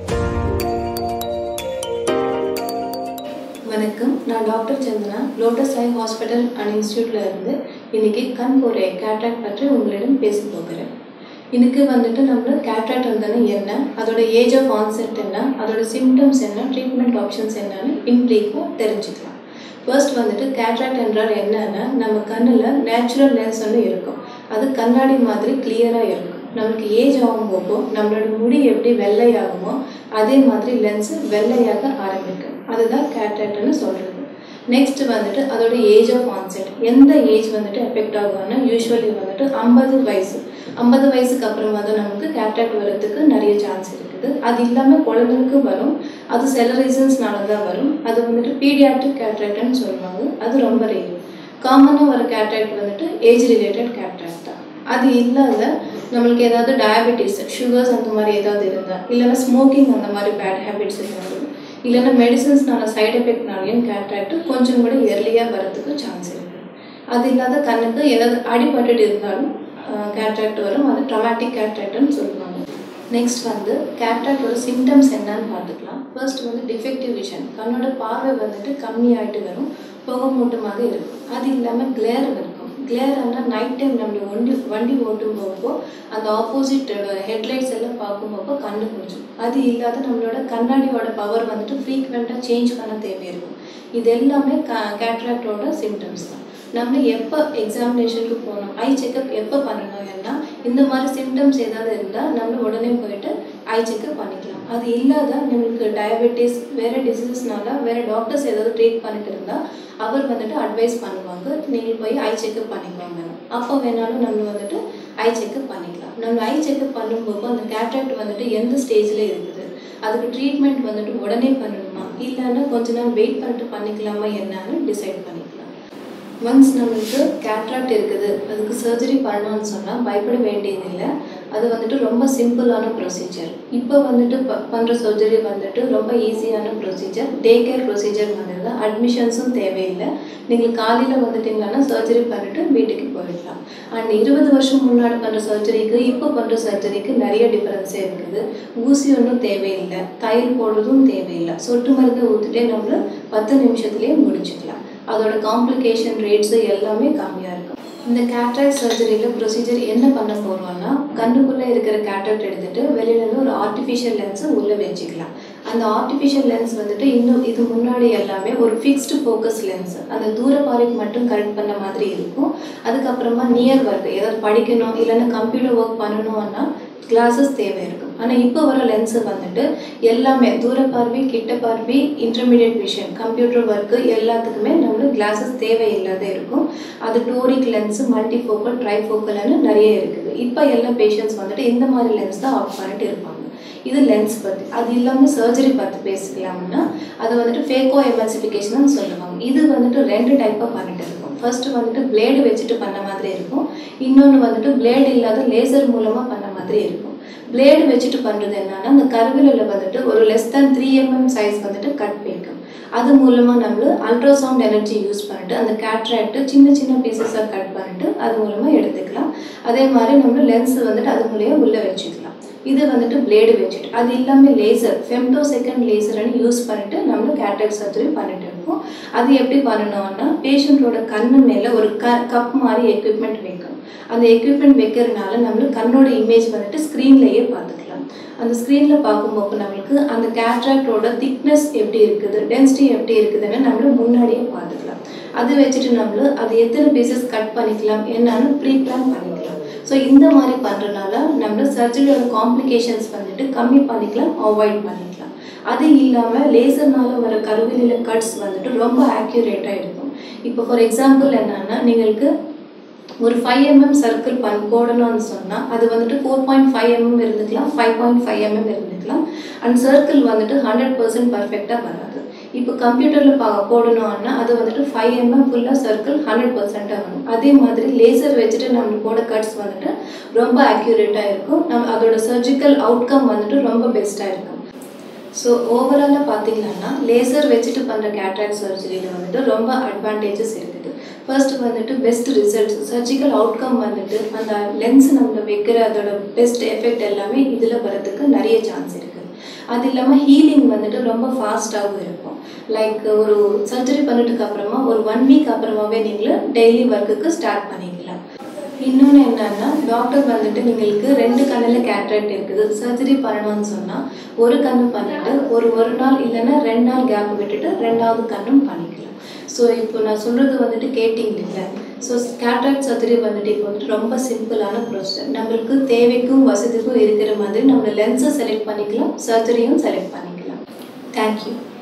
வணக்கம் நான் doctor Chandana lotus I hospital and இன்ஸ்டியூட்டில் இருந்து இன்னைக்கு கண் போரை கேட்ராக்ட் பற்றி உங்களிடம் பேச போகிறேன் இன்னைக்கு வந்துட்டு நம்ம கேட்ராக்ட் இருந்தாலும் என்ன அதோட ஏஜ் ஆஃப் ஆன்செட் என்ன அதோட சிம்டம்ஸ் என்ன ட்ரீட்மெண்ட் ஆப்ஷன்ஸ் என்னன்னு இன் ப்ரீஃபாக தெரிஞ்சுக்கலாம் ஃபர்ஸ்ட் வந்துட்டு கேட்ராக்ட் என்றால் என்னன்னா நம்ம கண்ணில் நேச்சுரல் லென்ஸ் ஒன்று இருக்கும் அது கண்ணாடி மாதிரி கிளியராக இருக்கும் நம்மளுக்கு ஏஜ் ஆகும்போப்போ நம்மளோட முடி எப்படி வெள்ளையாகுமோ அதே மாதிரி லென்ஸு வெள்ளையாக ஆரம்பிக்கும் அதுதான் கேட்ராக்ட்னு சொல்கிறது நெக்ஸ்ட் வந்துட்டு அதோட ஏஜ் ஆஃப் ஆன்செட் எந்த ஏஜ் வந்துட்டு எஃபெக்ட் ஆகும்னா யூஸ்வலி வந்துட்டு ஐம்பது வயசு ஐம்பது வயசுக்கு அப்புறம் வந்து நமக்கு கேட்ராக்ட் வர்றதுக்கு நிறைய சான்ஸ் இருக்குது அது இல்லாமல் குழந்தைங்களுக்கு வரும் அது சில ரீசன்ஸ்னால தான் வரும் அது வந்துட்டு பீடியாட்ரிக் கேட்ராக்ட்னு சொல்லுவாங்க அது ரொம்ப ரேர் காமனாக வர கேட்ராக்ட் வந்துட்டு ஏஜ் ரிலேட்டட் கேட்ராக்ட் தான் அது இல்லாத நம்மளுக்கு ஏதாவது டயபெட்டிஸ் சுகர்ஸ் அந்த மாதிரி ஏதாவது இருந்தால் இல்லைன்னா ஸ்மோக்கிங் அந்த மாதிரி பேட் ஹேபிட்ஸ் இருந்தாலும் இல்லைன்னா மெடிசன்ஸ்னால சைடு எஃபெக்ட்னாலையும் கேட்ராக்ட் கொஞ்சம் கூட இயர்லியாக வரதுக்கு சான்ஸ் இருக்குது அது இல்லாத கண்ணுக்கு ஏதாவது அடிபட்டுட்டு இருந்தாலும் கேட்ராக்ட் வரும் அது ட்ரமாட்டிக் கேட்ராக்ட்னு சொல்லுவாங்க நெக்ஸ்ட் வந்து கேட்ராக்டோட சிம்டம்ஸ் என்னன்னு பார்த்துக்கலாம் ஃபர்ஸ்ட் வந்து டிஃபெக்டிவ் விஷன் கண்ணோட பார்வை வந்துட்டு கம்மியாயிட்டு வரும் புகமூட்டமாக இருக்கும் அது இல்லாமல் கிளேர் இருக்கும் கிளேர்னா நைட் டைம் நம்ம வண்டி வண்டி ஓட்டும் போகப்போ அந்த ஆப்போசிட்டோட ஹெட்லைட்ஸ் எல்லாம் பார்க்கும்போப்போ கண்ணு கொஞ்சம் அது இல்லாத நம்மளோட கண்ணாடியோட பவர் வந்துட்டு ஃப்ரீக்வெண்ட்டாக சேஞ்ச் பண்ண தேவை இருக்கும் இது எல்லாமே க கேட்ராக்டோட சிம்டம்ஸ் தான் நம்ம எப்போ எக்ஸாமினேஷனுக்கு போகணும் ஐ செக்கப் எப்போ பண்ணணும் ஏன்னா இந்த மாதிரி சிம்டம்ஸ் ஏதாவது இருந்தால் நம்ம உடனே போயிட்டு ஐ செக்கப் பண்ணிக்கலாம் அது இல்லாத நம்மளுக்கு டயபெட்டிஸ் வேறு டிசீஸ்னால வேறு டாக்டர்ஸ் ஏதாவது ட்ரீட் பண்ணிட்டு இருந்தால் அவர் வந்துட்டு அட்வைஸ் பண்ணுவாங்க நீங்கள் போய் ஐ செக்கப் பண்ணிக்கோங்க அப்போ வேணாலும் நம்ம வந்துட்டு ஐ செக்கப் பண்ணிக்கலாம் நம்ம ஐ செக்கப் பண்ணும்போது அந்த கேட்ராக்ட் வந்துட்டு எந்த ஸ்டேஜில் இருக்குது அதுக்கு ட்ரீட்மெண்ட் வந்துட்டு உடனே பண்ணணுமா இல்லைன்னா கொஞ்ச நாள் வெயிட் பண்ணிட்டு பண்ணிக்கலாமா என்னன்னு டிசைட் பண்ணிக்கலாம் ஒன்ஸ் நம்மளுக்கு கேட்ராக்ட் இருக்குது அதுக்கு சர்ஜரி பண்ணணும்னு சொன்னால் பயப்பட வேண்டியதில்லை அது வந்துட்டு ரொம்ப சிம்பிளான ப்ரொசீஜர் இப்போ வந்துட்டு ப பண்ணுற சர்ஜரி வந்துட்டு ரொம்ப ஈஸியான ப்ரொசீஜர் டே கேர் ப்ரொசீஜர் வந்துடுது அட்மிஷன்ஸும் தேவையில்லை நீங்கள் காலையில் வந்துட்டீங்கன்னா சர்ஜரி பண்ணிவிட்டு வீட்டுக்கு போயிடலாம் அண்ட் இருபது வருஷம் முன்னாடி பண்ணுற சர்ஜரிக்கு இப்போ பண்ணுற சர்ஜரிக்கு நிறைய டிஃப்ரென்ஸே இருக்குது ஊசி ஒன்றும் தேவையில்லை தயிர் போடுறதும் தேவையில்லை சொட்டு மருந்து ஊற்றிட்டே நம்மள பத்து நிமிஷத்துலேயே முடிச்சுக்கலாம் அதோட காம்ப்ளிகேஷன் ரேட்ஸு எல்லாமே கம்மியாக இருக்கும் இந்த கேட்ராக்ட் சர்ஜரியில் ப்ரொசீஜர் என்ன பண்ண போகிறோம்னா கண்ணுக்குள்ளே இருக்கிற கேட்ராக்ட் எடுத்துகிட்டு வெளியிலேருந்து ஒரு ஆர்டிஃபிஷியல் லென்ஸை உள்ளே வச்சுக்கலாம் அந்த ஆர்டிஃபிஷியல் லென்ஸ் வந்துட்டு இன்னும் இது முன்னாடி எல்லாமே ஒரு ஃபிக்ஸ்டு ஃபோக்கஸ் லென்ஸ் அந்த தூர பார்வைக்கு மட்டும் கரெக்ட் பண்ண மாதிரி இருக்கும் அதுக்கப்புறமா நியர் ஒர்க் ஏதாவது படிக்கணும் இல்லைன்னா கம்ப்யூட்டர் ஒர்க் பண்ணணும்னா கிளாஸஸ் தேவை இருக்கும் ஆனால் இப்போ வர லென்ஸு வந்துட்டு எல்லாமே தூர பார்வை கிட்ட பார்வை இன்டர்மீடியட் விஷன் கம்ப்யூட்டர் ஒர்க்கு எல்லாத்துக்குமே நம்மளுக்கு கிளாஸஸ் தேவையில்லாத இருக்கும் அது டோரிக் லென்ஸு மல்டி ஃபோக்கல் ட்ரை ஃபோக்கல்னு நிறைய இருக்குது இப்போ எல்லா பேஷண்ட்ஸ் வந்துட்டு இந்த மாதிரி லென்ஸ் தான் ஆஃப் பண்ணிட்டு இருப்பாங்க இது லென்ஸ் பற்றி அது இல்லாமல் சர்ஜரி பற்றி பேசிக்கலாம்னா அது வந்துட்டு ஃபேக்கோ எமல்சிஃபிகேஷன் சொல்லுவாங்க இது வந்துட்டு ரெண்டு டைப்பாக பண்ணிட்டு இருக்கும் ஃபர்ஸ்ட் வந்துட்டு பிளேடு வச்சுட்டு பண்ண மாதிரி இருக்கும் இன்னொன்று வந்துட்டு பிளேடு இல்லாத லேசர் மூலமாக பண்ண மாதிரி இருக்கும் பிளேடு வச்சுட்டு பண்ணுறது என்னன்னா அந்த கருவிலில் வந்துட்டு ஒரு less than three M M size வந்துட்டு கட் வைக்கும் அது மூலமாக நம்ம அல்ட்ராசவுண்ட் எனர்ஜி யூஸ் பண்ணிட்டு அந்த கேட்ராக்டு சின்ன சின்ன பீசஸாக கட் பண்ணிட்டு அது மூலமாக எடுத்துக்கலாம் அதே மாதிரி நம்ம லென்ஸ் வந்துட்டு அது மூலியம் உள்ளே வச்சுக்கலாம் இது வந்துட்டு பிளேடு வச்சுட்டு அது இல்லாமல் லேசர் ஃபெம்டோ செகண்ட் லேசர்னு யூஸ் பண்ணிட்டு நம்ம கேட்ராக்ட் சர்ஜரி பண்ணிட்டு இருக்கோம் அது எப்படி பண்ணணும்னா பேஷண்ட்டோட கண்ணு மேலே ஒரு க கப் மாதிரி எக்யூப்மெண்ட் வைக்கணும் அந்த எக்யூப்மெண்ட் வைக்கிறதுனால நம்மளுக்கு கண்ணோட இமேஜ் வந்துட்டு ஸ்க்ரீன்லேயே பார்த்துக்கலாம் அந்த ஸ்க்ரீனில் பார்க்கும்போது நம்மளுக்கு அந்த கேட்ராக்டோட திக்னஸ் எப்படி இருக்குது டென்சிட்டி எப்படி இருக்குதுன்னு நம்மள முன்னாடியே பார்த்துக்கலாம் அது வச்சுட்டு நம்மள அது எத்தனை பீசஸ் கட் பண்ணிக்கலாம் என்னன்னு ப்ரீ பிளான் பண்ணிக்கலாம் ஸோ இந்த மாதிரி பண்ணுறதுனால நம்ம சர்ஜரியோட காம்ப்ளிகேஷன்ஸ் வந்துட்டு கம்மி பண்ணிக்கலாம் அவாய்ட் பண்ணிக்கலாம் அது இல்லாமல் லேசர்னால வர கருவிலில் கட்ஸ் வந்துட்டு ரொம்ப ஆக்யூரேட்டாக இருக்கும் இப்போ ஃபார் எக்ஸாம்பிள் என்னன்னா நீங்களுக்கு ஒரு ஃபைவ் எம்எம் சர்க்கிள் பண் போடணும்னு சொன்னால் அது வந்துட்டு ஃபோர் பாயிண்ட் ஃபைவ் எம்எம் இருந்துக்கலாம் ஃபைவ் பாயிண்ட் ஃபைவ் எம்எம் இருந்துக்கலாம் அண்ட் சர்க்கிள் வந்துட்டு ஹண்ட்ரட் பர்சன்ட் பர்ஃபெக்டாக வராது இப்போ கம்ப்யூட்டரில் பா போடணும்னா அது வந்துட்டு ஃபைவ் எம்எம் ஃபுல்லாக சர்க்கிள் ஹண்ட்ரட் பர்சன்ட்டாக வரும் அதே மாதிரி லேசர் வச்சுட்டு நம்ம போட கட்ஸ் வந்துட்டு ரொம்ப அக்யூரேட்டாக இருக்கும் நம்ம அதோட சர்ஜிக்கல் அவுட்கம் வந்துட்டு ரொம்ப பெஸ்ட்டாக இருக்கும் ஸோ ஓவராலாக பார்த்தீங்கன்னா லேசர் வச்சுட்டு பண்ணுற கேட்ராக்ட் சர்ஜரியில் வந்துட்டு ரொம்ப அட்வான்டேஜஸ் இருக்குது ஃபர்ஸ்ட் வந்துட்டு பெஸ்ட் ரிசல்ட்ஸ் சர்ஜிக்கல் அவுட்கம் வந்துட்டு அந்த லென்ஸ் நம்ம வைக்கிற அதோட பெஸ்ட் எஃபெக்ட் எல்லாமே இதில் வரதுக்கு நிறைய சான்ஸ் இருக்குது அது இல்லாமல் ஹீலிங் வந்துட்டு ரொம்ப ஃபாஸ்ட்டாகவும் இருக்கும் லைக் ஒரு சர்ஜரி பண்ணிட்டுக்கு அப்புறமா ஒரு ஒன் வீக் அப்புறமாவே நீங்கள் டெய்லி ஒர்க்குக்கு ஸ்டார்ட் பண்ணிக்கலாம் இன்னொன்று என்னன்னா டாக்டர் வந்துட்டு நீங்களுக்கு ரெண்டு கண்ணில் கேட்ராக்ட் இருக்குது சர்ஜரி பண்ணணும்னு சொன்னால் ஒரு கண்ணு பண்ணிட்டு ஒரு ஒரு நாள் இல்லைன்னா ரெண்டு நாள் கேப் விட்டுட்டு ரெண்டாவது கண்ணும் பண்ணிக்கலாம் ஸோ இப்போ நான் சொல்கிறது வந்துட்டு கேட்டிங்க இல்லை ஸோ கேட்ராக்ட் சர்ஜரி வந்துட்டு இப்போ வந்துட்டு ரொம்ப சிம்பிளான ப்ரொசீஜர் நம்மளுக்கு தேவைக்கும் வசதிக்கும் இருக்கிற மாதிரி நம்ம லென்ஸை செலக்ட் பண்ணிக்கலாம் சர்ஜரியும் செலக்ட் பண்ணிக்கலாம் தேங்க்யூ